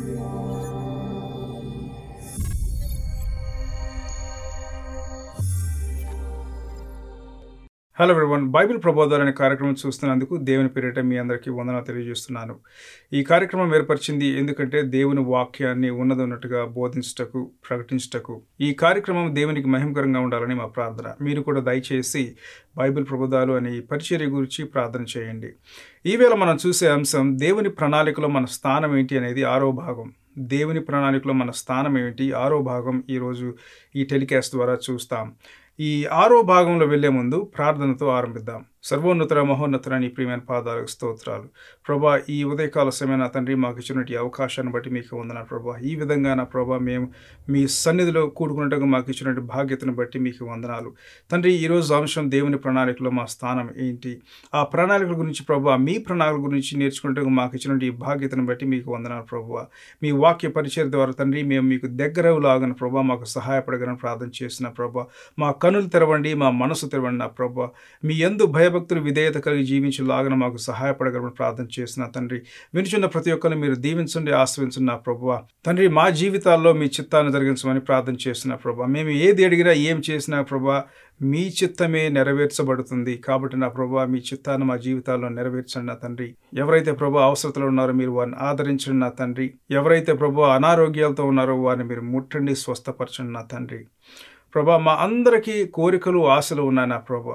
Hello everyone Bible ప్రబోధాలు అనే కార్యక్రమం చూస్తున్నందుకు దేవుని పేరిట మీ అందరికీ వందన తెలియజేస్తున్నాను ఈ కార్యక్రమం ఏర్పరిచింది ఎందుకంటే దేవుని వాక్యాన్ని ఉన్నది ఉన్నట్టుగా బోధించుటకు ప్రకటించుటకు ఈ కార్యక్రమం దేవునికి మహిమకరంగా ఉండాలని మా ప్రార్థన మీరు కూడా దయచేసి బైబిల్ ప్రబోధాలు అనే ఈ పరిచర్య గురించి ప్రార్థన చేయండి ఈవేళ మనం చూసే అంశం దేవుని ప్రణాళికలో మన స్థానం ఏంటి అనేది ఆరో భాగం దేవుని ప్రణాళికలో మన స్థానం ఏమిటి ఆరో భాగం ఈరోజు ఈ టెలికాస్ట్ ద్వారా చూస్తాం ఈ ఆరో భాగంలో వెళ్లే ముందు ప్రార్థనతో ఆరంభిద్దాం సర్వోన్నత మహోన్నత నీ ప్రియమైన పాదాలకు స్తోత్రాలు ప్రభా ఈ ఉదయకాల సమయం తండ్రి మాకు ఇచ్చినటువంటి అవకాశాన్ని బట్టి మీకు వందన ప్రభా ఈ విధంగా నా ప్రభా మేము మీ సన్నిధిలో కూడుకున్నట్టుగా మాకు ఇచ్చినటువంటి భాగ్యతను బట్టి మీకు వందనాలు తండ్రి ఈరోజు అంశం దేవుని ప్రణాళికలో మా స్థానం ఏంటి ఆ ప్రణాళికల గురించి ప్రభా మీ ప్రణాళికల గురించి నేర్చుకున్నట్టుగా మాకు ఇచ్చినటువంటి ఈ భాగ్యతను బట్టి మీకు వందనాలు ప్రభా మీ వాక్య పరిచయ ద్వారా తండ్రి మేము మీకు దగ్గరలాగిన ప్రభా మాకు సహాయపడగలని ప్రార్థన చేసిన ప్రభా మా కనులు తెరవండి మా మనసు తెరవండి నా ప్రభా మీ ఎందు భయభక్తులు విధేయత కలిగి జీవించలాగన మాకు సహాయపడగలని ప్రార్థన చేసిన తండ్రి వినుచున్న ప్రతి ఒక్కరిని మీరు దీవించండి ఆశ్రయించండి నా ప్రభా తండ్రి మా జీవితాల్లో మీ చిత్తాన్ని జరిగించమని ప్రార్థన చేసిన ప్రభా మేము ఏది అడిగినా ఏం చేసినా ప్రభా మీ చిత్తమే నెరవేర్చబడుతుంది కాబట్టి నా ప్రభా మీ చిత్తాన్ని మా జీవితాల్లో నెరవేర్చండి నా తండ్రి ఎవరైతే ప్రభా అవసరతలు ఉన్నారో మీరు వారిని ఆదరించండి నా తండ్రి ఎవరైతే ప్రభా అనారోగ్యాలతో ఉన్నారో వారిని మీరు ముట్టండి స్వస్థపరచండి నా తండ్రి ప్రభా మా అందరికీ కోరికలు ఆశలు ఉన్నాయి నా ప్రభా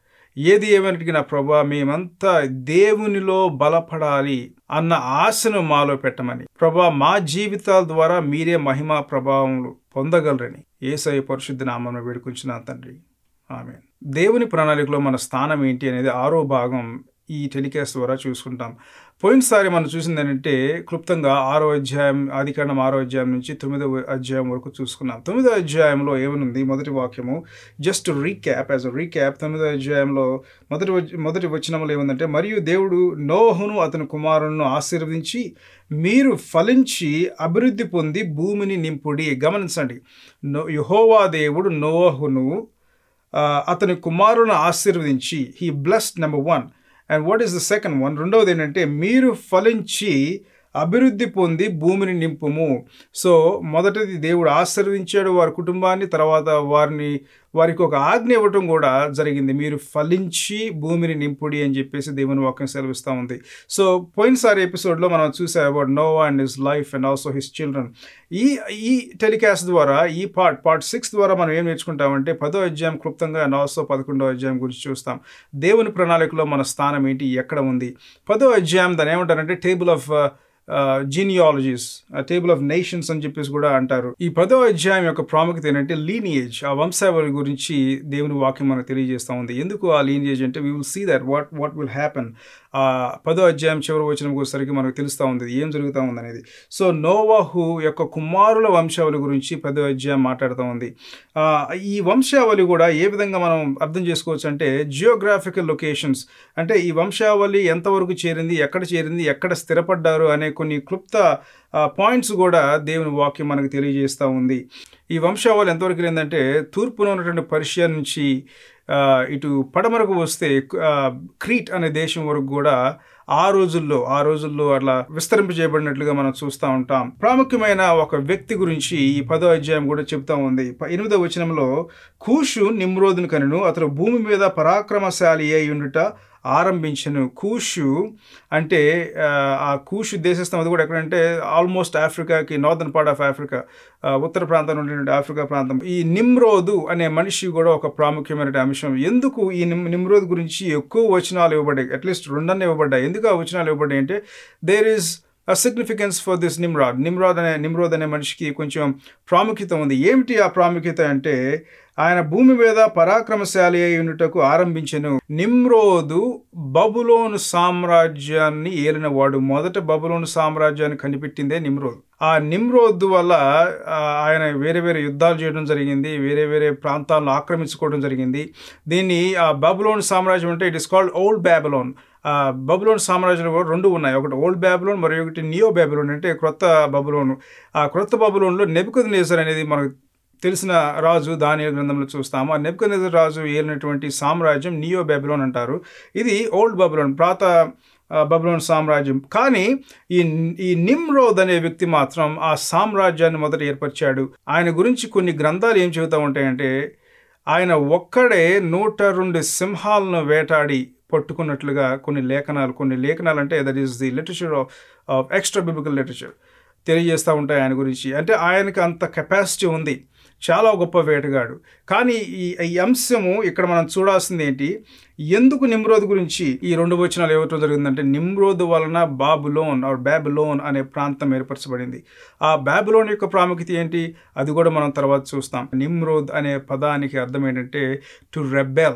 ఏది ఏమన్నటికీ నా ప్రభా మేమంతా దేవునిలో బలపడాలి అన్న ఆశను మాలో పెట్టమని ప్రభా మా జీవితాల ద్వారా మీరే మహిమ ప్రభావములు పొందగలరని ఏసై పరిశుద్ధ నామను వేడుకుంటున్నా తండ్రి ఆమె దేవుని ప్రణాళికలో మన స్థానం ఏంటి అనేది ఆరో భాగం ఈ టెలికాస్ట్ ద్వారా చూసుకుంటాం పోయినసారి మనం చూసింది ఏంటంటే క్లుప్తంగా ఆరో అధ్యాయం ఆదికాండం ఆరో అధ్యాయం నుంచి తొమ్మిదవ అధ్యాయం వరకు చూసుకున్నాం తొమ్మిదో అధ్యాయంలో ఏమనుంది మొదటి వాక్యము just recap as a recap తొమ్మిదో అధ్యాయంలో మొదటి మొదటి వచనంలో ఏముందంటే మరియు దేవుడు నోహును అతని కుమారులను ఆశీర్వదించి మీరు ఫలించి అభివృద్ధి పొంది భూమిని నింపుడి గమనించండి నో యహోవా దేవుడు నోహును అతని కుమారులను ఆశీర్వదించి he blessed number one and what is the second one రెండవది ఏంటంటే మీరు ఫలించి అభివృద్ధి పొంది భూమిని నింపుము సో మొదటిది దేవుడు ఆశీర్వదించాడు వారి కుటుంబాన్ని తర్వాత వారిని వారికి ఒక ఆజ్ఞ ఇవ్వటం కూడా జరిగింది మీరు ఫలించి భూమిని నింపుడి అని చెప్పేసి దేవుని వాక్యం సెలవిస్తూ ఉంది సో పోయినసారి ఎపిసోడ్లో మనం చూసా about Noah and his life and also his children ఈ ఈ టెలికాస్ట్ ద్వారా ఈ పార్ట్ పార్ట్ సిక్స్ ద్వారా మనం ఏం నేర్చుకుంటామంటే పదో అధ్యాయం క్లుప్తంగా అండ్ ఆల్సో పదకొండో అధ్యాయం గురించి చూస్తాం దేవుని ప్రణాళికలో మన స్థానం ఏంటి ఎక్కడ ఉంది పదో అధ్యాయం దాని ఏమంటారంటే table of genealogies table of nations అని చెప్పేసి కూడా అంటారు ఈ పదో అధ్యాయం యొక్క ప్రాముఖ్యత ఏంటంటే లీనియేజ్ ఆ వంశావళి గురించి దేవుని వాక్యం మనకు తెలియజేస్తూ ఉంది ఎందుకు ఆ లీనియేజ్ అంటే we will see that what what will happen ఆ పదో అధ్యాయం చివరి వచ్చిన వచ్చేసరికి మనకు తెలుస్తూ ఉంది ఏం జరుగుతూ ఉంది అనేది సో నోవాహు యొక్క కుమారుల వంశావళి గురించి పదో అధ్యాయం మాట్లాడుతూ ఉంది ఈ వంశావళి కూడా ఏ విధంగా మనం అర్థం చేసుకోవచ్చు అంటే జియోగ్రాఫికల్ లొకేషన్స్ అంటే ఈ వంశావళి ఎంతవరకు చేరింది ఎక్కడ చేరింది ఎక్కడ స్థిరపడ్డారు అనే కొన్ని క్లుప్త పాయింట్స్ కూడా దేవుని వాక్యం మనకు తెలియజేస్తూ ఉంది ఈ వంశావళి ఎంతవరకు వెళ్ళిందంటే తూర్పున ఉన్నటువంటి పర్షియా నుంచి ఇటు పడమరకు వస్తే క్రీట్ అనే దేశం వరకు కూడా ఆ రోజుల్లో ఆ రోజుల్లో అట్లా విస్తరింపజేయబడినట్లుగా మనం చూస్తూ ఉంటాం ప్రాముఖ్యమైన ఒక వ్యక్తి గురించి ఈ పదో అధ్యాయం కూడా చెప్తా ఉంది ఎనిమిదో వచనంలో కూషు నిమ్రోదును కనును అతను భూమి మీద పరాక్రమశాలి అయి ఉండుట ఆరంభించను కూషు అంటే ఆ కూషు దేశస్థం అది కూడా ఎక్కడంటే ఆల్మోస్ట్ ఆఫ్రికాకి నార్దర్న్ పార్ట్ ఆఫ్ ఆఫ్రికా ఉత్తర ప్రాంతం నుండి ఆఫ్రికా ప్రాంతం ఈ నిమ్రోదు అనే మనిషి కూడా ఒక ప్రాముఖ్యమైన అంశం ఎందుకు ఈ నిమ్ నిమ్రోద్ గురించి ఎక్కువ వచనాలు ఇవ్వబడ్డాయి అట్లీస్ట్ రెండన్న ఇవ్వబడ్డాయి ఎందుకు ఆ వచనాలు ఇవ్వబడ్డాయి అంటే there is a significance for this Nimrod Nimrod అనే నిమ్రోద్ అనే మనిషికి కొంచెం ప్రాముఖ్యత ఉంది ఏమిటి ఆ ప్రాముఖ్యత అంటే ఆయన భూమి మీద పరాక్రమశాలి అయి ఉండుటకు ఆరంభించెను నిమ్రోదు బబులోను సామ్రాజ్యాన్ని ఏలినవాడు మొదట బబులోను సామ్రాజ్యాన్ని కనిపెట్టిందే నిమ్రోద్ ఆ నిమ్రోద్ వల్ల ఆయన వేరే వేరే యుద్ధాలు చేయడం జరిగింది వేరే వేరే ప్రాంతాలను ఆక్రమించుకోవడం జరిగింది దీన్ని ఆ బబులోన్ సామ్రాజ్యం అంటే it is called old Babylon Babylon సామ్రాజ్యంలో కూడా రెండు ఉన్నాయి ఒకటి ఓల్డ్ బ్యాబులోన్ మరి ఒకటి నియో బ్యాబులోన్ అంటే క్రొత్త బబులోను ఆ క్రొత్త బబులోన్లో నెబుకద్ నేసర్ అనేది మనకు తెలిసిన రాజు దాని గ్రంథంలో చూస్తాము ఆ నెబ్కనెజర్ రాజు ఏలినటువంటి సామ్రాజ్యం నియో బెబిలోన్ అంటారు ఇది ఓల్డ్ బబులోన్ పాత బబులోన్ సామ్రాజ్యం కానీ ఈ ఈ నిమ్రోద్ అనే వ్యక్తి మాత్రం ఆ సామ్రాజ్యాన్ని మొదట ఏర్పరిచాడు ఆయన గురించి కొన్ని గ్రంథాలు ఏం చెబుతూ ఉంటాయంటే ఆయన ఒక్కడే నూట రెండు సింహాలను వేటాడి పట్టుకున్నట్లుగా కొన్ని లేఖనాలు కొన్ని లేఖనాలు అంటే that is the literature of of extra biblical literature తెలియజేస్తూ ఉంటాయి ఆయన గురించి అంటే ఆయనకి అంత కెపాసిటీ ఉంది చాలా గొప్ప వేటగాడు కానీ ఈ ఈ అంశము ఇక్కడ మనం చూడాల్సింది ఏంటి ఎందుకు నిమ్రోద్ గురించి ఈ రెండు వచనాలు ఇవ్వటం జరిగిందంటే నిమ్రోద్ వలన బాబులోన్ ఆర్ బ్యాబులోన్ అనే ప్రాంతం ఏర్పరచబడింది ఆ బ్యాబులోన్ యొక్క ప్రాముఖ్యత ఏంటి అది కూడా మనం తర్వాత చూస్తాం నిమ్రోద్ అనే పదానికి అర్థం ఏంటంటే టు రెబెల్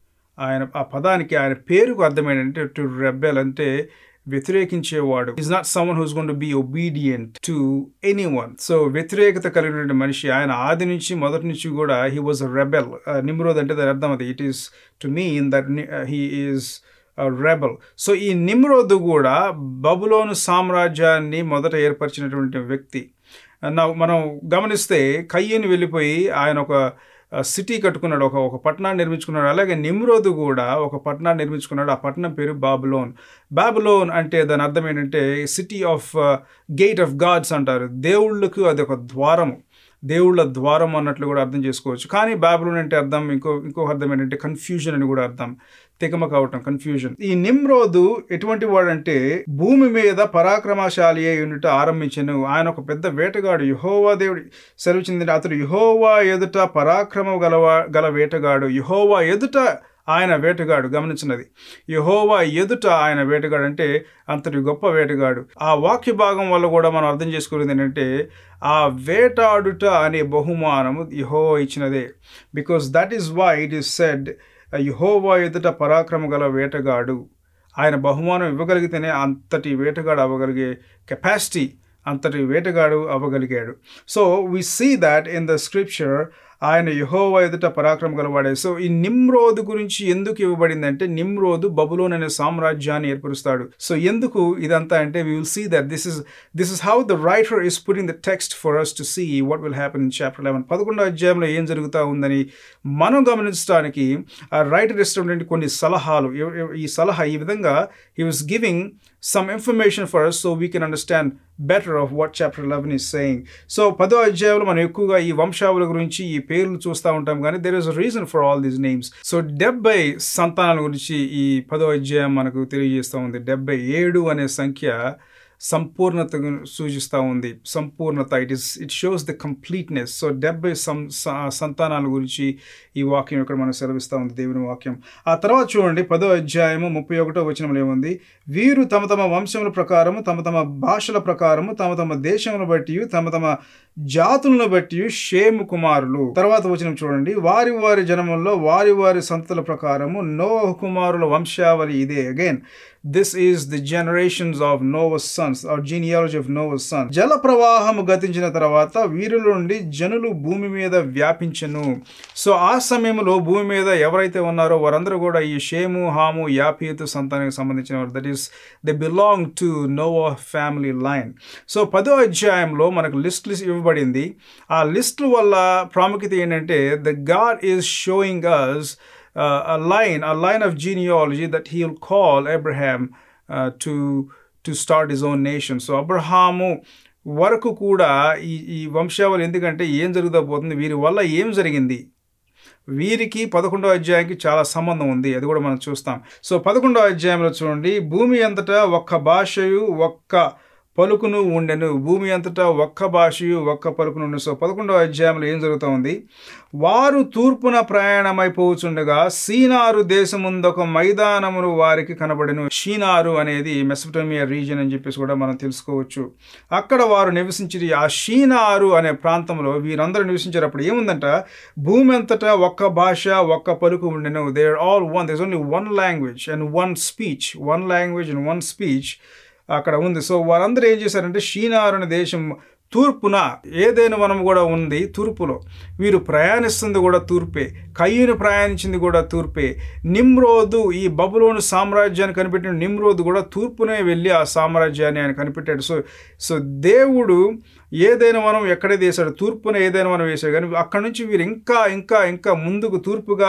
ఆయన ఆ పదానికి ఆయన పేరుకు అర్థం ఏంటంటే టు రెబెల్ అంటే వ్యతిరేకించేవాడు is not someone who's going to be obedient to anyone so వ్యతిరేకత కలిగిన మనిషి ఆయన ఆది నుంచి మొదటి నుంచి కూడా he was a rebel Nimrod అంటే దాని అర్థం అది it is to mean that he is rebel so ఈ నిమ్రోద్ కూడా బబులోను సామ్రాజ్యాన్ని మొదట ఏర్పరిచినటువంటి వ్యక్తి నా మనం గమనిస్తే కయ్యని వెళ్ళిపోయి ఆయన ఒక సిటీ కట్టుకున్నాడు ఒక ఒక పట్టణాన్ని నిర్మించుకున్నాడు అలాగే నిమ్రోదు కూడా ఒక పట్టణాన్ని నిర్మించుకున్నాడు ఆ పట్టణం పేరు బాబులోన్ బాబులోన్ అంటే దాని అర్థం ఏంటంటే city of gate of gods అంటారు దేవుళ్ళకు అది ఒక ద్వారము దేవుళ్ళ ద్వారం అన్నట్లు కూడా అర్థం చేసుకోవచ్చు కానీ బాబులోన్ అంటే అర్థం ఇంకో ఇంకో అర్థం ఏంటంటే కన్ఫ్యూజన్ అని కూడా అర్థం తికమ కావటం కన్ఫ్యూజన్ ఈ నిమ్రోదు ఎటువంటి వాడంటే భూమి మీద పరాక్రమశాలి అయి ఉండుట ఆరంభించను ఆయన ఒక పెద్ద వేటగాడు యుహోవా దేవుడి సెలవు చెందిన అతడు యుహోవా ఎదుట పరాక్రమ గలవా గల వేటగాడు యుహోవా ఎదుట ఆయన వేటగాడు గమనించినది యహోవా ఎదుట ఆయన వేటగాడు అంటే అంతటి గొప్ప వేటగాడు ఆ వాక్య భాగం వల్ల కూడా మనం అర్థం చేసుకునేది ఏంటంటే ఆ వేటాడుట అనే బహుమానము యహోవా ఇచ్చినదే because that is why it is said Jehovah ఎదుట పరాక్రమ గల వేటగాడు ఆయన బహుమానం ఇవ్వగలిగితేనే అంతటి వేటగాడు అవ్వగలిగే కెపాసిటీ అంతటి వేటగాడు అవ్వగలిగాడు so we see that in the scripture ఆయన యహోవా ఎదుట పరాక్రమం గలవాడే సో ఈ నిమ్రోదు గురించి ఎందుకు ఇవ్వబడింది అంటే నిమ్రోదు బబులోన్ అనే సామ్రాజ్యాన్ని ఏర్పరుస్తాడు సో ఎందుకు ఇదంతా అంటే we will see that this is this is how the writer is putting the text for us to see what will happen in chapter eleven పదకొండో అధ్యాయంలో ఏం జరుగుతూ ఉందని మనం గమనించడానికి ఆ రైటర్ ఇస్తున్నటువంటి కొన్ని సలహాలు ఈ సలహా ఈ విధంగా he was giving some information for us so we can understand better of what chapter eleven is saying so పదో అధ్యాయంలో మనం ఎక్కువగా ఈ వంశావళి గురించి ఈ పేర్లు చూస్తూ ఉంటాం కానీ there is reason for all these names so డెబ్బై సంతానాల గురించి ఈ పదో అధ్యాయం మనకు తెలియజేస్తూ ఉంది డెబ్బై ఏడు అనే సంఖ్య సంపూర్ణతను సూచిస్తూ ఉంది సంపూర్ణత it is it shows the completeness so డెబ్బై సం సంతానాల గురించి ఈ వాక్యం ఇక్కడ మనం సెలవిస్తూ ఉంది దేవుని వాక్యం ఆ తర్వాత చూడండి పదో అధ్యాయము ముప్పై ఒకటో వచనంలో ఏముంది వీరు తమ తమ వంశముల ప్రకారము తమ తమ భాషల ప్రకారము తమ తమ దేశములను బట్టి తమ తమ జాతులను బట్టి షేము కుమారులు తర్వాత వచనం చూడండి వారి వారి జనముల్లో వారి వారి సంతల ప్రకారము నోహ కుమారుల వంశావళి ఇదే again this is the generations of Noah's sons or genealogy of Noah's son జల ప్రవాహము గతించిన తర్వాత వీరుల నుండి జనులు భూమి మీద వ్యాపించను సో ఆ సమయంలో భూమి మీద ఎవరైతే ఉన్నారో వారందరూ కూడా ఈ షేము హాము యాపియతు సంతానానికి సంబంధించిన వారు that is they belong to Noah family line so పదో అధ్యాయంలో మనకు లిస్ట్ లిస్ట్ ఇవ్వబడింది ఆ లిస్ట్ వల్ల ప్రాముఖ్యత ఏంటంటే the God is showing us uh, a line, a line of genealogy that he'll call Abraham uh, to to start his own nation. So Abraham వరకు కూడా ఈ ఈ వంశావళి ఎందుకంటే ఏం జరుగుతూ వీరి వల్ల ఏం జరిగింది వీరికి పదకొండో అధ్యాయానికి చాలా సంబంధం ఉంది అది కూడా మనం చూస్తాం సో పదకొండో అధ్యాయంలో చూడండి భూమి అంతటా ఒక్క భాషయు ఒక్క పలుకును ఉండెను భూమి అంతటా ఒక్క భాషయు ఒక్క పలుకును ఉండు సో పదకొండవ అధ్యాయంలో ఏం జరుగుతూ ఉంది వారు తూర్పున ప్రయాణమైపోవచ్చుండగా సీనారు దేశముందొక మైదానమును వారికి కనబడెను షీనారు అనేది మెసపటోమియా రీజియన్ అని చెప్పేసి కూడా మనం తెలుసుకోవచ్చు అక్కడ వారు నివసించి ఆ షీనారు అనే ప్రాంతంలో వీరందరూ నివసించేటప్పుడు ఏముందంట భూమి అంతటా ఒక్క భాష ఒక్క పలుకు ఉండెను they are all one this only one language and one speech one language and one speech అక్కడ ఉంది సో వారందరూ ఏం చేశారంటే షీనార్ అనే దేశం తూర్పున ఏదైనా వనం కూడా ఉంది తూర్పులో వీరు ప్రయాణిస్తుంది కూడా తూర్పే కయ్యూను ప్రయాణించింది కూడా తూర్పే నిమ్రోదు ఈ బబులోను సామ్రాజ్యాన్ని కనిపెట్టిన నిమ్రోదు కూడా తూర్పునే వెళ్ళి ఆ సామ్రాజ్యాన్ని ఆయన కనిపెట్టాడు సో సో దేవుడు ఏదైనా మనం ఎక్కడైతే వేశాడు తూర్పున ఏదైనా మనం వేసాడు కానీ అక్కడ నుంచి వీరు ఇంకా ఇంకా ఇంకా ముందుకు తూర్పుగా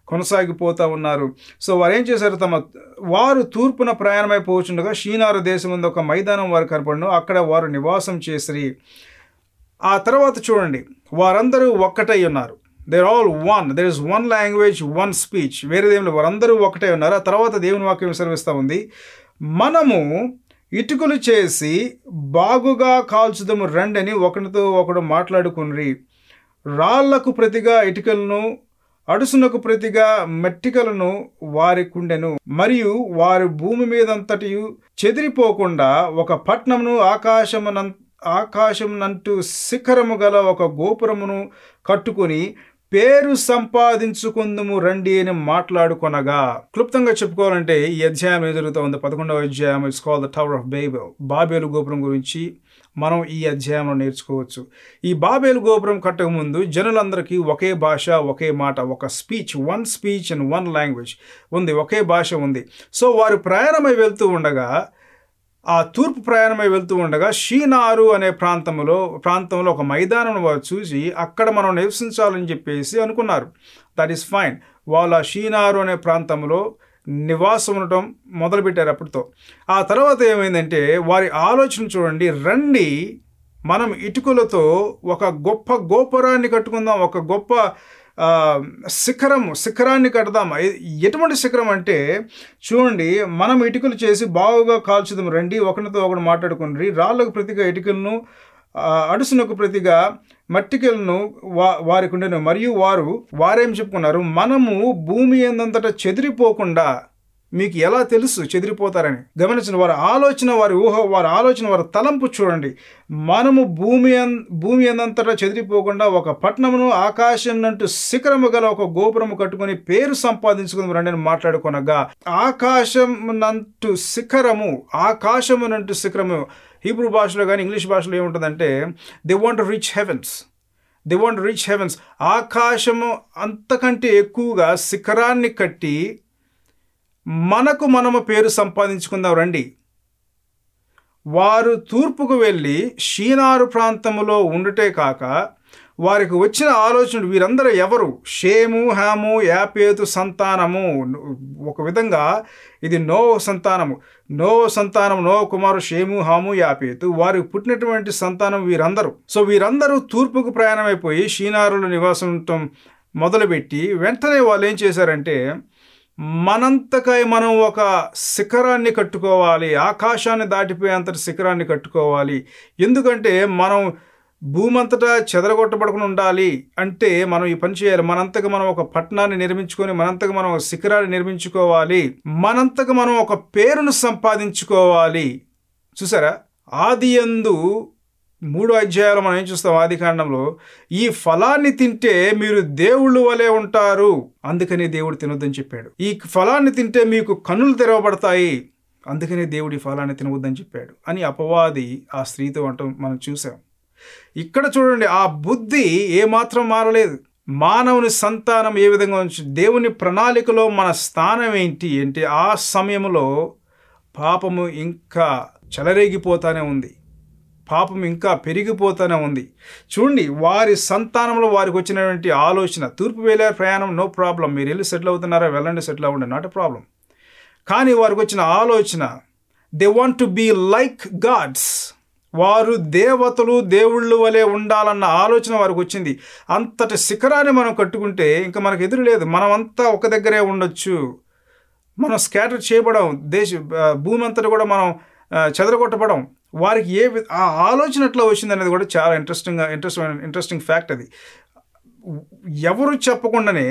కొనసాగిపోతూ ఉన్నారు సో వారు ఏం చేశారు తమ వారు తూర్పున ప్రయాణమైపోవచ్చుండగా షీనారు దేశం ఉంది ఒక మైదానం వారు కనపడను అక్కడ వారు నివాసం చేసిరి ఆ తర్వాత చూడండి వారందరూ ఒక్కటై ఉన్నారు they're all one there is one language one speech వేరే దేవుని వారందరూ ఒకటే ఉన్నారు ఆ తర్వాత దేవుని వాక్యం విసర్విస్తూ ఉంది మనము ఇటుకలు చేసి బాగుగా కాల్చుదము రండని ఒకరితో ఒకడు మాట్లాడుకుని రాళ్లకు ప్రతిగా ఇటుకలను అడుసునకు ప్రతిగా మట్టికలను వారి కుండెను మరియు వారి భూమి మీదంతటి చెదిరిపోకుండా ఒక పట్నమును ఆకాశమున ఆకాశమునంటూ శిఖరము గల ఒక గోపురమును కట్టుకొని పేరు సంపాదించుకుందుము రండి అని మాట్లాడుకొనగా క్లుప్తంగా చెప్పుకోవాలంటే ఈ అధ్యాయం ఏం జరుగుతూ ఉంది పదకొండవ అధ్యాయం it's call the tower of Babel బాబేలు గోపురం గురించి మనం ఈ అధ్యాయంలో నేర్చుకోవచ్చు ఈ బాబేలు గోపురం కట్టక ముందు జనులందరికీ ఒకే భాష ఒకే మాట ఒక speech one speech and one language ఉంది ఒకే భాష ఉంది సో వారు ప్రయాణమై వెళ్తూ ఉండగా ఆ తూర్పు ప్రయాణమై వెళ్తూ ఉండగా షీనారు అనే ప్రాంతంలో ప్రాంతంలో ఒక మైదానం వారు చూసి అక్కడ మనం నివసించాలని చెప్పేసి అనుకున్నారు దట్ ఈస్ ఫైన్ వాళ్ళు ఆ షీనారు అనే ప్రాంతంలో నివాసం ఉండటం మొదలుపెట్టారు అప్పటితో ఆ తర్వాత ఏమైందంటే వారి ఆలోచన చూడండి రండి మనం ఇటుకలతో ఒక గొప్ప గోపురాన్ని కట్టుకుందాం ఒక గొప్ప శిఖరం శిఖరాన్ని కడదాం ఎటువంటి శిఖరం అంటే చూడండి మనం ఇటుకలు చేసి బాగుగా కాల్చుదాం రండి ఒకరితో ఒకరు మాట్లాడుకుని రాళ్ళకు ప్రతిగా ఇటుకలను అడుసునకు ప్రతిగా మట్టికలను వా వారికి ఉండేను మరియు వారు వారేం చెప్పుకున్నారు మనము భూమి ఎందంతటా చెదిరిపోకుండా మీకు ఎలా తెలుసు చెదిరిపోతారని గమనించిన వారి ఆలోచన వారి ఊహ వారి ఆలోచన వారి తలంపు చూడండి మనము భూమి భూమి అందంతటా చెదిరిపోకుండా ఒక పట్టణమును ఆకాశం నంటూ శిఖరము గల ఒక గోపురము కట్టుకుని పేరు సంపాదించుకుని రండి మాట్లాడుకొనగా ఆకాశం నంటూ శిఖరము ఆకాశము నంటూ శిఖరము హీబ్రూ భాషలో కానీ ఇంగ్లీష్ భాషలో ఏముంటుందంటే they want reach heavens they want reach heavens ఆకాశము అంతకంటే ఎక్కువగా శిఖరాన్ని కట్టి మనకు మనము పేరు సంపాదించుకుందాం రండి వారు తూర్పుకు వెళ్ళి షీనారు ప్రాంతములో ఉండుటే కాక వారికి వచ్చిన ఆలోచనలు వీరందరూ ఎవరు షేము హాము యాపేతు సంతానము ఒక విధంగా ఇది నో సంతానము నో సంతానం నో కుమారు షేము హాము యాపేతు వారికి పుట్టినటువంటి సంతానం వీరందరూ సో వీరందరూ తూర్పుకు ప్రయాణమైపోయి షీనారులో నివాసం ఉండటం మొదలుపెట్టి వెంటనే వాళ్ళు ఏం చేశారంటే మనంతకై మనం ఒక శిఖరాన్ని కట్టుకోవాలి ఆకాశాన్ని దాటిపోయేంతటి శిఖరాన్ని కట్టుకోవాలి ఎందుకంటే మనం భూమంతటా చెదరగొట్టబడకుండా ఉండాలి అంటే మనం ఈ పని చేయాలి మనంతకు మనం ఒక పట్టణాన్ని నిర్మించుకొని మనంతకు మనం ఒక శిఖరాన్ని నిర్మించుకోవాలి మనంతకు మనం ఒక పేరును సంపాదించుకోవాలి చూసారా ఆది ఎందు మూడు అధ్యాయాలు మనం ఏం చూస్తాం ఆది కాండంలో ఈ ఫలాన్ని తింటే మీరు దేవుళ్ళు వలె ఉంటారు అందుకని దేవుడు తినొద్దని చెప్పాడు ఈ ఫలాన్ని తింటే మీకు కన్నులు తెరవబడతాయి అందుకనే దేవుడు ఈ ఫలాన్ని తినవద్దని చెప్పాడు అని అపవాది ఆ స్త్రీతో అంటాం మనం చూసాం ఇక్కడ చూడండి ఆ బుద్ధి ఏమాత్రం మారలేదు మానవుని సంతానం ఏ విధంగా ఉంచి దేవుని ప్రణాళికలో మన స్థానం ఏంటి అంటే ఆ సమయంలో పాపము ఇంకా చెలరేగిపోతానే ఉంది పాపం ఇంకా పెరిగిపోతూనే ఉంది చూడండి వారి సంతానంలో వారికి వచ్చినటువంటి ఆలోచన తూర్పు వెళ్ళే ప్రయాణం నో ప్రాబ్లం మీరు వెళ్ళి సెటిల్ అవుతున్నారా వెళ్ళండి సెటిల్ అవ్వండి నాట్ ఎ ప్రాబ్లం కానీ వారికి వచ్చిన ఆలోచన they want to be like gods వారు దేవతలు దేవుళ్ళు వలె ఉండాలన్న ఆలోచన వారికి వచ్చింది అంతటి శిఖరాన్ని మనం కట్టుకుంటే ఇంకా మనకు ఎదురు లేదు మనమంతా ఒక దగ్గరే ఉండొచ్చు మనం స్కాటర్ చేయబడం దేశ భూమి అంతటా కూడా మనం చెదరగొట్టబడం వారికి ఏ ఆ ఆలోచన ఎట్లా వచ్చింది అనేది కూడా చాలా ఇంట్రెస్టింగ్ ఇంట్రెస్ట్ ఇంట్రెస్టింగ్ ఫ్యాక్ట్ అది ఎవరు చెప్పకుండానే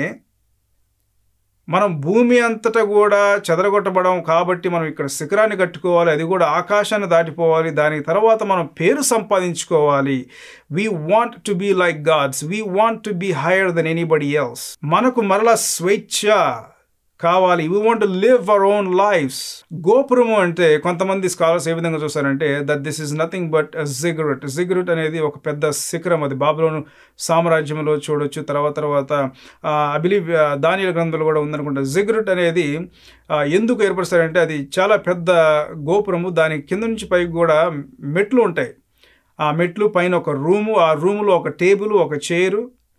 మనం భూమి అంతటా కూడా చెదరగొట్టబడం కాబట్టి మనం ఇక్కడ శిఖరాన్ని కట్టుకోవాలి అది కూడా ఆకాశాన్ని దాటిపోవాలి దాని తర్వాత మనం పేరు సంపాదించుకోవాలి we want to be like gods we want to be higher than anybody else మనకు మరలా స్వేచ్ఛ కావాలి we want live our own lives గోపురము అంటే కొంతమంది స్కాలర్స్ ఏ విధంగా చూస్తారంటే that this is nothing but ziggurat ziggurat అనేది ఒక పెద్ద శిఖరం అది బాబులోను సామ్రాజ్యంలో చూడొచ్చు తర్వాత తర్వాత ఐ బిలీవ్ దానిల గ్రంథంలో కూడా ఉందనుకుంటా జిగరెట్ అనేది ఎందుకు ఏర్పరుస్తారంటే అది చాలా పెద్ద గోపురము దాని కింద నుంచి పైకి కూడా మెట్లు ఉంటాయి ఆ మెట్లు పైన ఒక రూము ఆ రూములో ఒక టేబుల్ ఒక చైరు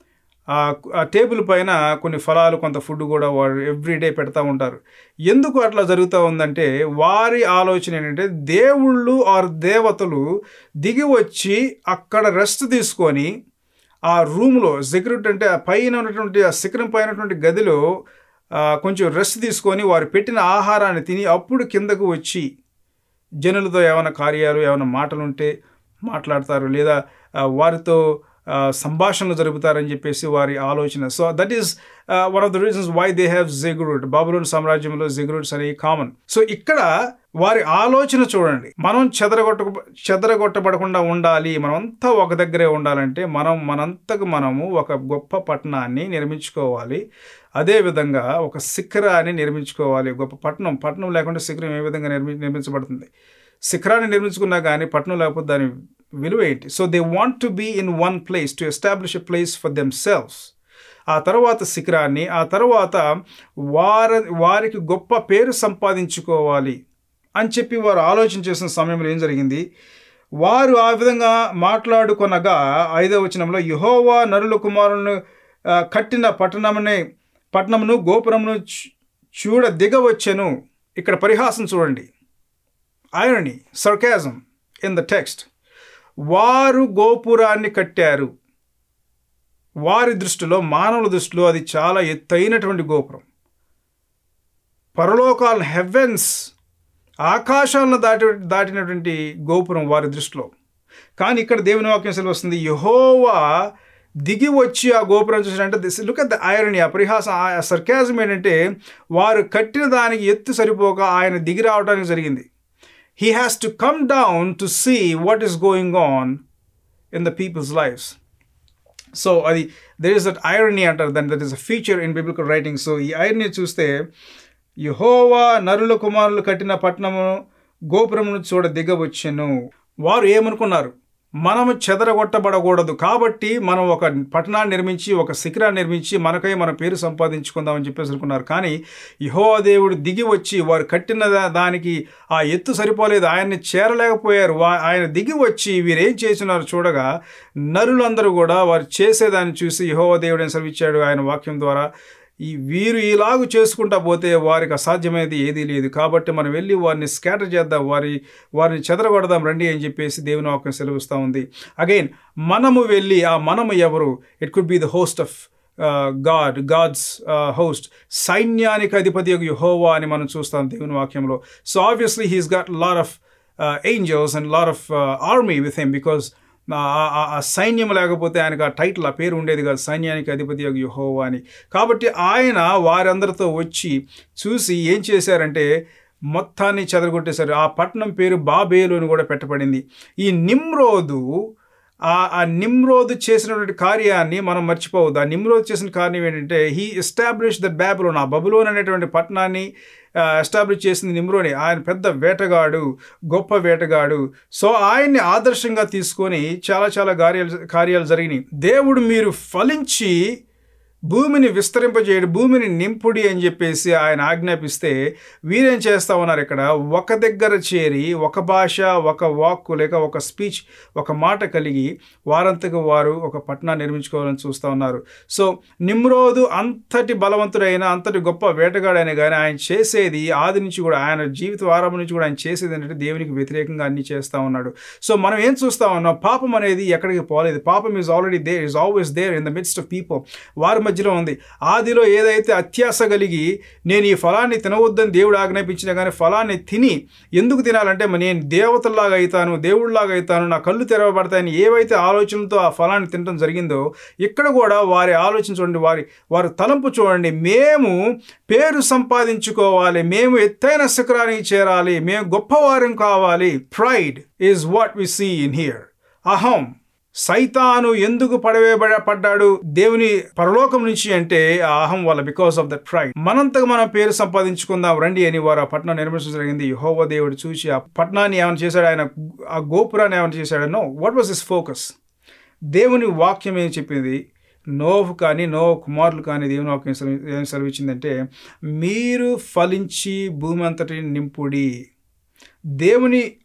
ఆ టేబుల్ పైన కొన్ని ఫలాలు కొంత ఫుడ్ కూడా వారు ఎవ్రీడే పెడతా ఉంటారు ఎందుకు అట్లా జరుగుతూ ఉందంటే వారి ఆలోచన ఏంటంటే దేవుళ్ళు ఆర్ దేవతలు దిగి వచ్చి అక్కడ రెస్ట్ తీసుకొని ఆ రూమ్లో సెక్యూరిటీ అంటే ఆ పైన ఉన్నటువంటి ఆ శిఖరం పైన ఉన్నటువంటి గదిలో కొంచెం రెస్ట్ తీసుకొని వారు పెట్టిన ఆహారాన్ని తిని అప్పుడు కిందకు వచ్చి జనులతో ఏమైనా కార్యాలు ఏమైనా మాటలు ఉంటే మాట్లాడతారు లేదా వారితో సంభాషణలు జరుపుతారని చెప్పేసి వారి ఆలోచన so that is one of the reasons why they have ziggurat బాబులోని సామ్రాజ్యంలో జిగ్రూట్స్ అనేవి కామన్ సో ఇక్కడ వారి ఆలోచన చూడండి మనం చెదరగొట్ట చెదరగొట్టబడకుండా ఉండాలి మనమంతా ఒక దగ్గరే ఉండాలంటే మనం మనంతకు మనము ఒక గొప్ప పట్టణాన్ని నిర్మించుకోవాలి అదేవిధంగా ఒక శిఖరాన్ని నిర్మించుకోవాలి గొప్ప పట్టణం పట్టణం లేకుండా శిఖరం ఏ విధంగా నిర్మి నిర్మించబడుతుంది శిఖరాన్ని నిర్మించుకున్నా కానీ పట్టణం లేకపోతే దాని విలువ ఏంటి so they want to be in one place to establish a place for themselves ఆ తర్వాత శిఖరాన్ని ఆ తర్వాత వారి వారికి గొప్ప పేరు సంపాదించుకోవాలి అని చెప్పి వారు ఆలోచన చేసిన సమయంలో ఏం జరిగింది వారు ఆ విధంగా మాట్లాడుకొనగా ఐదవ వచనంలో యహోవా నరుల కుమారులను కట్టిన పట్టణమునే పట్టణమును గోపురమును చూడ దిగవచ్చెను ఇక్కడ పరిహాసం చూడండి irony sarcasm in the text వారు గోపురాన్ని కట్టారు వారి దృష్టిలో మానవుల దృష్టిలో అది చాలా ఎత్తైనటువంటి గోపురం పరలోకాల హెవెన్స్ ఆకాశాలను దాటి దాటినటువంటి గోపురం వారి దృష్టిలో కానీ ఇక్కడ దేవుని వాక్యం సెలవు వస్తుంది యహోవా దిగి వచ్చి ఆ గోపురం చూసినట్టే this look at the irony ఆ పరిహాసం ఆ సర్కాజం ఏంటంటే వారు కట్టిన దానికి ఎత్తు సరిపోక ఆయన దిగి రావడానికి జరిగింది he has to come down to see what is going on in the people's lives. So అది దెర్ ఇస్ దట్ ఐరనీ అంటారు దాని that is a feature in biblical writing so ఈ ఐరనీ చూస్తే యహోవా నరుల కుమారులు కట్టిన పట్టణము గోపురమును చూడ దిగవచ్చెను వారు ఏమనుకున్నారు మనము చెదరగొట్టబడకూడదు కాబట్టి మనం ఒక పట్టణాన్ని నిర్మించి ఒక శిఖరాన్ని నిర్మించి మనకై మన పేరు సంపాదించుకుందామని చెప్పేసి అనుకున్నారు కానీ యహో దేవుడు దిగి వచ్చి వారు కట్టిన దానికి ఆ ఎత్తు సరిపోలేదు ఆయన్ని చేరలేకపోయారు ఆయన దిగి వచ్చి వీరేం చేసినారు చూడగా నరులందరూ కూడా వారు చేసేదాన్ని చూసి యహో దేవుడు అని సెలవిచ్చాడు ఆయన వాక్యం ద్వారా ఈ వీరు ఇలాగు చేసుకుంటా పోతే వారికి అసాధ్యమైనది ఏదీ లేదు కాబట్టి మనం వెళ్ళి వారిని స్కాటర్ చేద్దాం వారి వారిని చెదరగొడదాం రండి అని చెప్పేసి దేవుని వాక్యం సెలవుస్తూ ఉంది అగైన్ మనము వెళ్ళి ఆ మనము ఎవరు it could be the host of God gods host సైన్యానికి అధిపతి యొక్క యహోవా అని మనం చూస్తాం దేవుని వాక్యంలో so obviously he's got lot of angels and lot of army with him because ఆ సైన్యం లేకపోతే ఆయనకు ఆ టైటిల్ ఆ పేరు ఉండేది కాదు సైన్యానికి అధిపతి యొక్క యహోవా అని కాబట్టి ఆయన వారందరితో వచ్చి చూసి ఏం చేశారంటే మొత్తాన్ని చెదరగొట్టేశారు ఆ పట్టణం పేరు బాబేలు అని కూడా పెట్టబడింది ఈ నిమ్రోదు ఆ ఆ నిమ్రోద్ చేసినటువంటి కార్యాన్ని మనం మర్చిపోవద్దు ఆ నిమ్రోద్ చేసిన కార్యం ఏంటంటే హీ ఎస్టాబ్లిష్ ద బ్యాబులోన్ ఆ బబులోన్ అనేటువంటి పట్టణాన్ని ఎస్టాబ్లిష్ చేసింది నిమ్రోని ఆయన పెద్ద వేటగాడు గొప్ప వేటగాడు సో ఆయన్ని ఆదర్శంగా తీసుకొని చాలా చాలా కార్యాలు కార్యాలు జరిగినాయి దేవుడు మీరు ఫలించి భూమిని విస్తరింపజేయడు భూమిని నింపుడి అని చెప్పేసి ఆయన ఆజ్ఞాపిస్తే వీరేం చేస్తా ఉన్నారు ఇక్కడ ఒక దగ్గర చేరి ఒక భాష ఒక వాక్కు లేక ఒక స్పీచ్ ఒక మాట కలిగి వారంతకు వారు ఒక పట్టణాన్ని నిర్మించుకోవాలని చూస్తూ ఉన్నారు సో నిమ్రోదు అంతటి బలవంతుడైన అంతటి గొప్ప వేటగాడైన కానీ ఆయన చేసేది ఆది నుంచి కూడా ఆయన జీవిత ఆరంభం నుంచి కూడా ఆయన చేసేది ఏంటంటే దేవునికి వ్యతిరేకంగా అన్ని చేస్తూ ఉన్నాడు సో మనం ఏం చూస్తా ఉన్నాం పాపం అనేది ఎక్కడికి పోలేదు పాపం is already there is always there in the midst of people వారి మధ్యలో ఉంది ఆదిలో ఏదైతే అత్యాస కలిగి నేను ఈ ఫలాన్ని తినవద్దని దేవుడు ఆజ్ఞాపించినా కానీ ఫలాన్ని తిని ఎందుకు తినాలంటే నేను దేవతల్లాగా అవుతాను దేవుడిలాగా అవుతాను నా కళ్ళు తెరవబడతాయని ఏవైతే ఆలోచనలతో ఆ ఫలాన్ని తినడం జరిగిందో ఇక్కడ కూడా వారి ఆలోచన చూడండి వారి వారి తలంపు చూడండి మేము పేరు సంపాదించుకోవాలి మేము ఎత్తైన శిఖరానికి చేరాలి మేము గొప్పవారం కావాలి pride is what we see in here అహం సైతాను ఎందుకు పడవేబడ పడ్డాడు దేవుని పరలోకం నుంచి అంటే ఆ అహం వల్ల బికాస్ ఆఫ్ ద ప్రైడ్ మనంతకు మనం పేరు సంపాదించుకుందాం రండి అని వారు ఆ పట్టణం నిర్మించడం జరిగింది యహోవ దేవుడు చూసి ఆ పట్టణాన్ని ఏమైనా చేశాడు ఆయన ఆ గోపురాన్ని ఏమైనా చేశాడు no what was his focus దేవుని వాక్యం ఏం చెప్పింది నోవు కానీ నోవు కుమారులు కానీ దేవుని వాక్యం ఏం సెలవిచ్చిందంటే మీరు ఫలించి భూమి అంతటిని నింపుడి దేవుని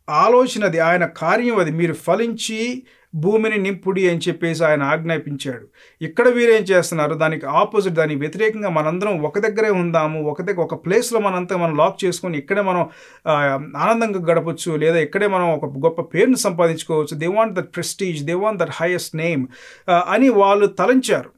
ఆలోచన అది ఆయన కార్యం అది మీరు ఫలించి భూమిని నింపుడి అని చెప్పేసి ఆయన ఆజ్ఞాపించాడు ఇక్కడ వీరేం చేస్తున్నారు దానికి ఆపోజిట్ దానికి వ్యతిరేకంగా మనందరం ఒక దగ్గరే ఉందాము ఒక దగ్గర ఒక ప్లేస్లో మనంతా మనం లాక్ చేసుకొని ఇక్కడే మనం ఆ, ఆనందంగా గడపచ్చు లేదా ఇక్కడే మనం ఒక గొప్ప పేరుని సంపాదించుకోవచ్చు they want that prestige they want that highest name అని వాళ్ళు తలంచారు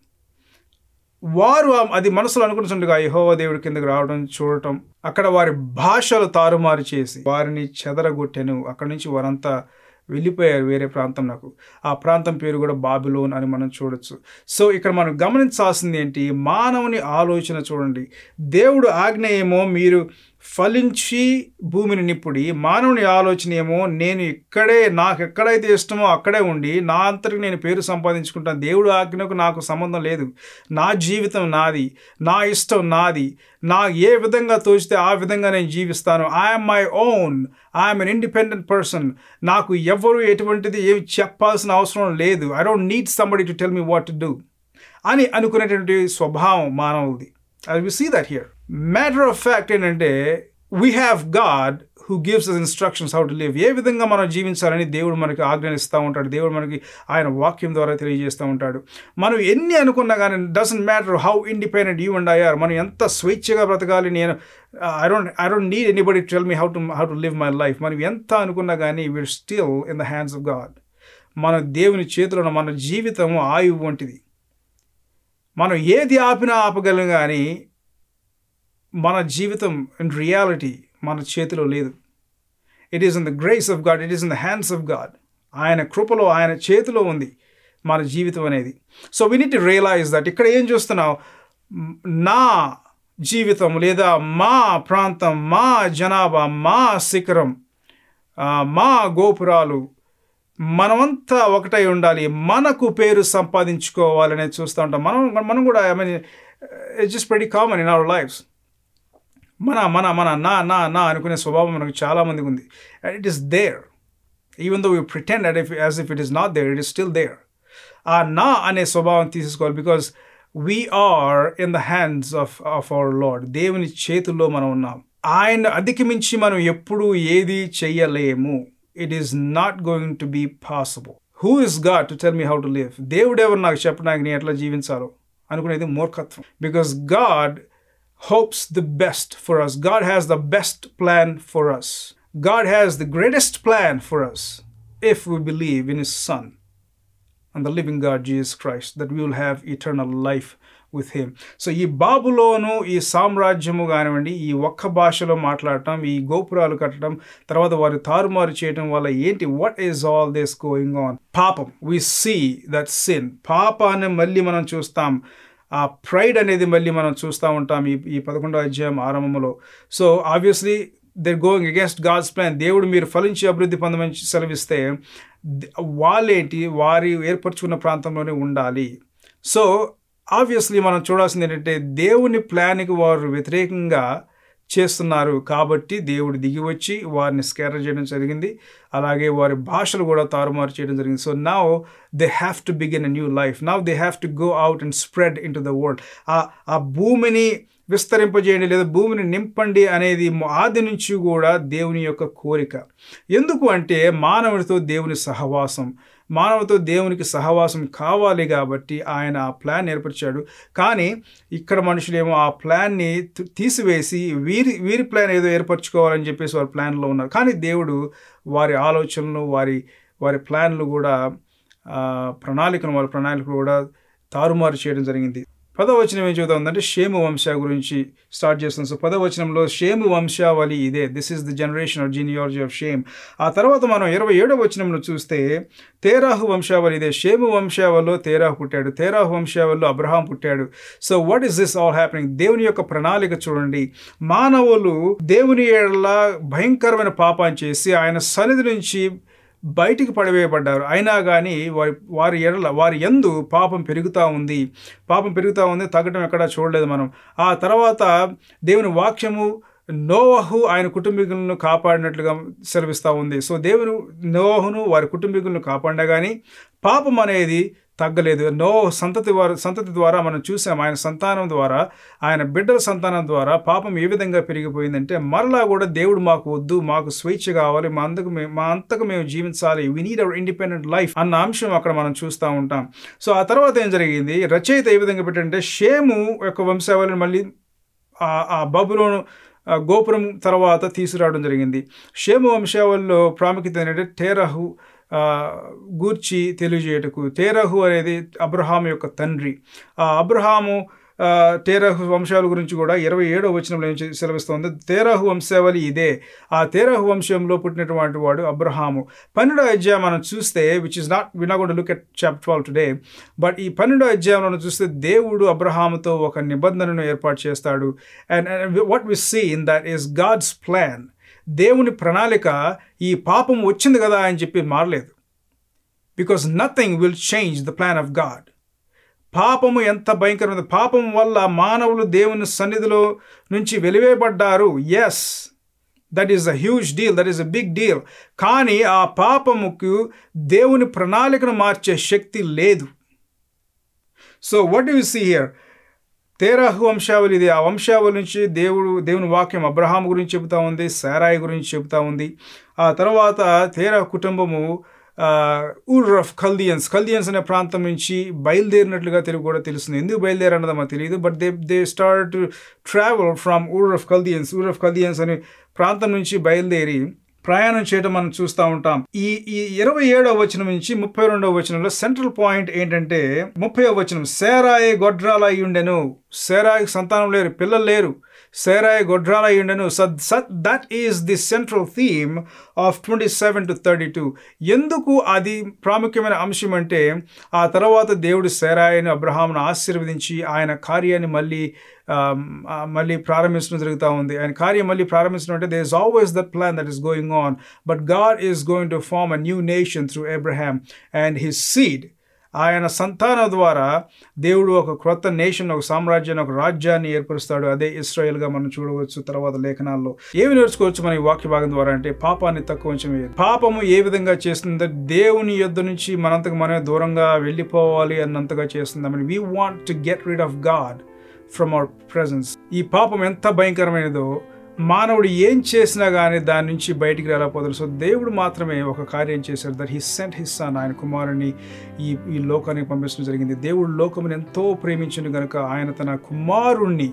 వారు ఆ- అది మనసులో అనుకుంటుండగా యెహోవా దేవుడి కిందకి రావడం చూడటం అక్కడ వారి భాషలు తారుమారు చేసి వారిని చెదరగొట్టెను అక్కడి నుంచి వారంతా వెళ్ళిపోయారు వేరే ప్రాంతం నాకు ఆ ప్రాంతం పేరు కూడా బాబిలోన్ అని మనం చూడొచ్చు సో ఇక్కడ మనం గమనించాల్సింది ఏంటి మానవుని ఆలోచన చూడండి దేవుడు ఆజ్ఞ ఏమో మీరు ఫలించి భూమిని నిప్పుడి మానవుని ఆలోచన ఏమో నేను ఇక్కడే నాకు ఎక్కడైతే ఇష్టమో అక్కడే ఉండి నా అంతటికి నేను పేరు సంపాదించుకుంటాను దేవుడు ఆజ్ఞకు నాకు సంబంధం లేదు నా జీవితం నాది నా ఇష్టం నాది నా ఏ విధంగా తోచితే ఆ విధంగా నేను జీవిస్తాను I'm my own I'm an independent person నాకు ఎవరు ఎటువంటిది ఏమి చెప్పాల్సిన అవసరం లేదు I don't need somebody to tell me what to do అని అనుకునేటువంటి స్వభావం మానవుది I we see that here matter of fact ఏంటంటే we have God who gives us instructions how to live ఏ విధంగా మనం జీవించాలని దేవుడు మనకి ఆజ్ఞానిస్తూ ఉంటాడు దేవుడు మనకి ఆయన వాక్యం ద్వారా తెలియజేస్తూ ఉంటాడు మనం ఎన్ని అనుకున్నా కానీ doesn't matter how independent you and I are మనం ఎంత స్వేచ్ఛగా బ్రతకాలి నేను I don't I don't need anybody tell me how to how to live my life మనం ఎంత అనుకున్నా కానీ we're still in the hands of God మన దేవుని చేతిలో ఉన్న మన జీవితం ఆయువు వంటిది మనం ఏది ఆపినా ఆపగలం కానీ మన జీవితం ఇన్ రియాలిటీ మన చేతిలో లేదు it is in the grace of God it is in the hands of God ఆయన కృపలో ఆయన చేతిలో ఉంది మన జీవితం అనేది so we need realize that ఇక్కడ ఏం చూస్తున్నావు మ్, నా జీవితం లేదా మా ప్రాంతం మా జనాభా మా శిఖరం ఆ, మా గోపురాలు మనమంతా ఒకటై ఉండాలి మనకు పేరు సంపాదించుకోవాలనే చూస్తూ ఉంటాం మనం మనం కూడా I mean it's just very common in our lives మన మన మన నా నా నా అనుకునే స్వభావం మనకు చాలా మందికి ఉంది and it is there even though you pretend at if as if it is not there it is still there ఆ నా అనే స్వభావం తీసుకోవాలి because we're in the hands of of our Lord దేవుని చేతుల్లో మనం ఉన్నాం ఆయన అధిగమించి మనం ఎప్పుడు ఏది చెయ్యలేము it is not going to be possible who is God to tell me how to live దేవుడు ఎవరు నాకు చెప్పడానికి నేను ఎట్లా జీవించాలో అనుకునేది మూర్ఖత్వం because God hopes the best for us. God has the best plan for us. God has the greatest plan for us if we believe in His Son and the living God, Jesus Christ, that we will have eternal life with Him. సో ఈ బాబులోను ఈ సామ్రాజ్యము కానివ్వండి ఈ ఒక్క భాషలో మాట్లాడటం ఈ గోపురాలు కట్టడం తర్వాత వారు తారుమారు చేయడం వల్ల ఏంటి what is all this going on పాపం వి సీ దట్ సిన్ పాపాన్ని మళ్ళీ మనం చూస్తాం ఆ ప్రైడ్ అనేది మళ్ళీ మనం చూస్తూ ఉంటాం ఈ ఈ పదకొండో అధ్యాయం ఆరంభంలో so obviously they going against God's plan దేవుడు మీరు ఫలించి అభివృద్ధి పొందమని సెలవిస్తే ద- వాళ్ళేంటి వారి ఏర్పరచుకున్న ప్రాంతంలోనే ఉండాలి సో ఆబ్వియస్లీ మనం చూడాల్సింది ఏంటంటే దేవుని ప్లాన్కి వారు వ్యతిరేకంగా చేస్తున్నారు కాబట్టి దేవుడు దిగి వచ్చి వారిని స్కేటర్ చేయడం జరిగింది అలాగే వారి భాషలు కూడా తారుమారు చేయడం జరిగింది so now they have to begin a new life now they have to go out and spread into the world ఆ ఆ భూమిని విస్తరింపజేయండి లేదా భూమిని నింపండి అనేది ఆది నుంచి కూడా దేవుని యొక్క కోరిక ఎందుకు అంటే మానవుడితో దేవుని సహవాసం మానవుతో దేవునికి సహవాసం కావాలి కాబట్టి ఆయన ఆ ప్లాన్ ఏర్పరిచాడు కానీ ఇక్కడ మనుషులేమో ఆ ప్లాన్ని తీ- తీసివేసి వీరి వీరి ప్లాన్ ఏదో ఏర్పరచుకోవాలని చెప్పేసి వారి ప్లాన్లో ఉన్నారు కానీ దేవుడు వారి ఆలోచనలు వారి వారి ప్లాన్లు కూడా ఆ, ప్రణాళికను వారి ప్రణాళికలు కూడా తారుమారు చేయడం జరిగింది పదవచనం ఏం చెబుతా ఉందంటే షేము వంశ గురించి స్టార్ట్ చేస్తుంది సో పదవచనంలో షేము వంశావళి ఇదే this is the generation of genealogy of Shem ఆ తర్వాత మనం ఇరవై ఏడవ వచనంలో చూస్తే తేరాహు వంశావళి ఇదే షేము వంశావళిలో తేరాహు పుట్టాడు తేరాహు వంశావళిలో అబ్రహాం పుట్టాడు so what is this all happening దేవుని యొక్క ప్రణాళిక చూడండి మానవులు దేవుని ఏళ్ళ భయంకరమైన పాపాన్ని చేసి ఆయన సన్నిధి నుంచి బయటికి పడివేయబడ్డారు అయినా కానీ వారి వారి ఎడల వారి ఎందు పాపం పెరుగుతూ ఉంది పాపం పెరుగుతూ ఉంది తగ్గడం ఎక్కడా చూడలేదు మనం ఆ తర్వాత దేవుని వాక్యము నోవహు ఆయన కుటుంబీకులను కాపాడినట్లుగా సెలవిస్తూ ఉంది సో దేవుడు నోవహును వారి కుటుంబీకులను కాపాడినా కానీ పాపం అనేది తగ్గలేదు నో సంతతి వారు సంతతి ద్వారా మనం చూసాం ఆయన సంతానం ద్వారా ఆయన బిడ్డల సంతానం ద్వారా పాపం ఏ విధంగా పెరిగిపోయిందంటే మరలా కూడా దేవుడు మాకు వద్దు మాకు స్వేచ్ఛ కావాలి మా అంతకు మేము మా అంతకు మేము జీవించాలి we need our independent life అన్న అంశం అక్కడ మనం చూస్తూ ఉంటాం సో ఆ తర్వాత ఏం జరిగింది రచయిత ఏ విధంగా పెట్టంటే షేము యొక్క వంశావళిని మళ్ళీ ఆ- ఆ బబులోను ఆ గోపురం తర్వాత తీసుకురావడం జరిగింది షేము వంశావళిలో ప్రాముఖ్యత ఏంటంటే టేరహు ఆ, గూర్చి తెలియజేయటకు టేరహు అనేది అబ్రహాము యొక్క తండ్రి ఆ అబ్రహాము ఆ, తేరహు వంశాల గురించి కూడా ఇరవై ఏడో వచనంలో ఏం చె- సెలవిస్తోంది తేరహు వంశావళి ఇదే ఆ తేరహు వంశంలో పుట్టినటువంటి వాడు అబ్రహాము పన్నెండో అధ్యాయం మనం చూస్తే which is not we not look at chapter twelve today but ఈ పన్నెండో అధ్యాయంలో మనం చూస్తే దేవుడు అబ్రహాముతో ఒక నిబంధనను ఏర్పాటు చేస్తాడు and what we see in that is God's plan దేవుని ప్రణాళిక ఈ పాపం వచ్చింది కదా అని చెప్పి మారలేదు because nothing will change the plan of God పాపము ఎంత భయంకరమైనది పాపం వల్ల మానవులు దేవుని సన్నిధిలో నుంచి వెలివేయబడ్డారు yes that is a huge deal that is a big deal కానీ ఆ పాపముకు దేవుని ప్రణాళికను మార్చే శక్తి లేదు so what you see here తేరాహు వంశావళి ఇది ఆ వంశావళి నుంచి దేవుడు దేవుని వాక్యం అబ్రహాం గురించి చెబుతా ఉంది సారాయి గురించి చెబుతా ఉంది ఆ తర్వాత తేరా కుటుంబము ఊర్ ఆఫ్ కల్దియన్స్ కల్దియన్స్ అనే ప్రాంతం నుంచి బయలుదేరినట్లుగా తెలుగు కూడా తెలుస్తుంది ఎందుకు బయలుదేరన్నదో మాకు తెలియదు but they they start to travel from Ur of Chaldeans Ur of కల్దియన్స్ అనే ప్రాంతం నుంచి బయలుదేరి ప్రయాణం చేయడం మనం చూస్తూ ఉంటాం ఈ ఈ ఇరవై ఏడవ వచనం నుంచి ముప్పై రెండవ వచనంలో సెంట్రల్ పాయింట్ ఏంటంటే ముప్పై వచనం సేరాయి గొడ్రాల అయ్యుండెను సేరాయి సంతానం లేరు పిల్లలు లేరు సేరాయి గొడ్రాల అయ్యుండెను సద్ సత్ that is the central theme of twenty seven to thirty two ఎందుకు అది ప్రాముఖ్యమైన అంశం అంటే ఆ తర్వాత దేవుడు సేరాయిని అబ్రహాంను ఆశీర్వదించి ఆయన కార్యాన్ని మళ్ళీ um, ఆ, మళ్ళీ ప్రారంభించడం జరుగుతూ ఉంది ఆయన కార్యం మళ్ళీ ప్రారంభించడం అంటే they is always that plan that is going on but God is going to form a new nation through Abraham and his seed ఆయన సంతానం ద్వారా దేవుడు ఒక క్రొత్త నేషన్ ఒక సామ్రాజ్యాన్ని ఒక రాజ్యాన్ని ఏర్పరుస్తాడు అదే ఇస్రాయల్గా మనం చూడవచ్చు తర్వాత లేఖనాల్లో ఏమి నేర్చుకోవచ్చు మన ఈ వాక్య భాగం ద్వారా అంటే పాపాన్ని తక్కువ ఉంచమే పాపము ఏ విధంగా చేస్తుందో దేవుని యొద్ద నుంచి మనంతకు మనమే దూరంగా వెళ్ళిపోవాలి అన్నంతగా చేస్తుంది I mean we want to get rid of God from our presence ఈ పాపం ఎంత భయంకరమైనదో మానవుడు ఏం చేసినా కానీ దాని నుంచి బయటికి రాలేకపోతాడు సో దేవుడు మాత్రమే ఒక కార్యం చేశాడు that he sent his son ఆయన కుమారుని ఈ ఈ లోకానికి పంపించడం జరిగింది దేవుడు లోకముని ఎంతో ప్రేమించింది కనుక ఆయన తన కుమారుణ్ణి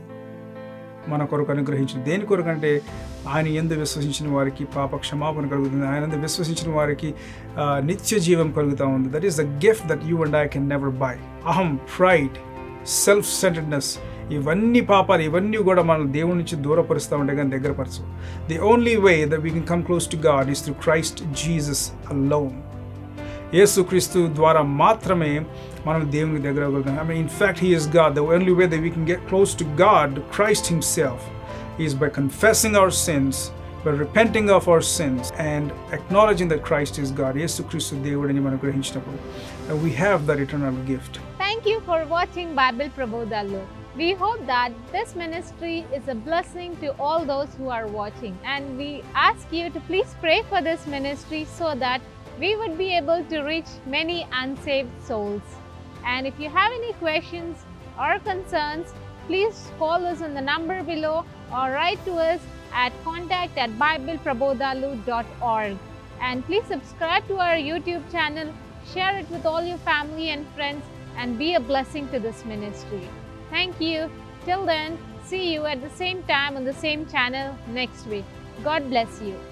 మన కొరకు అనుగ్రహించింది దేని కొరకు అంటే ఆయన ఎందు విశ్వసించిన వారికి పాప క్షమాపణ కలుగుతుంది ఆయన ఎందు విశ్వసించిన వారికి ఆ, నిత్య జీవం కలుగుతూ ఉంది that is the gift that you and I can never buy అహం ప్రైడ్ సెల్ఫ్ సెంటెడ్నెస్ ఇవన్నీ పాపాలు ఇవన్నీ కూడా మన దేవుడి నుంచి దూరపరుస్తూ ఉంటే కానీ దగ్గరపరచు the only way that we can come close to God is through Christ Jesus alone యేసుక్రీస్తు ద్వారా మాత్రమే మనం దేవునికి దగ్గర అవ్వగలుగుతాం I mean in fact he is God the only way that we can get close to God Christ himself is by confessing our sins by repenting of our sins and acknowledging that Christ is God. యేసుక్రీస్తు దేవుడని మనం గ్రహించినప్పుడు uh, we have that eternal gift. Thank you for watching Bible Prabodhallu. We hope that this ministry is a blessing to all those who are watching. And we ask you to please pray for this ministry so that we would be able to reach many unsaved souls. And if you have any questions or concerns, please call us on the number below or write to us at contact at bibleprabodhalu.org. And please subscribe to our YouTube channel, share it with all your family and friends, and be a blessing to this ministry. Thank you. Till then, see you at the same time on the same channel next week. God bless you.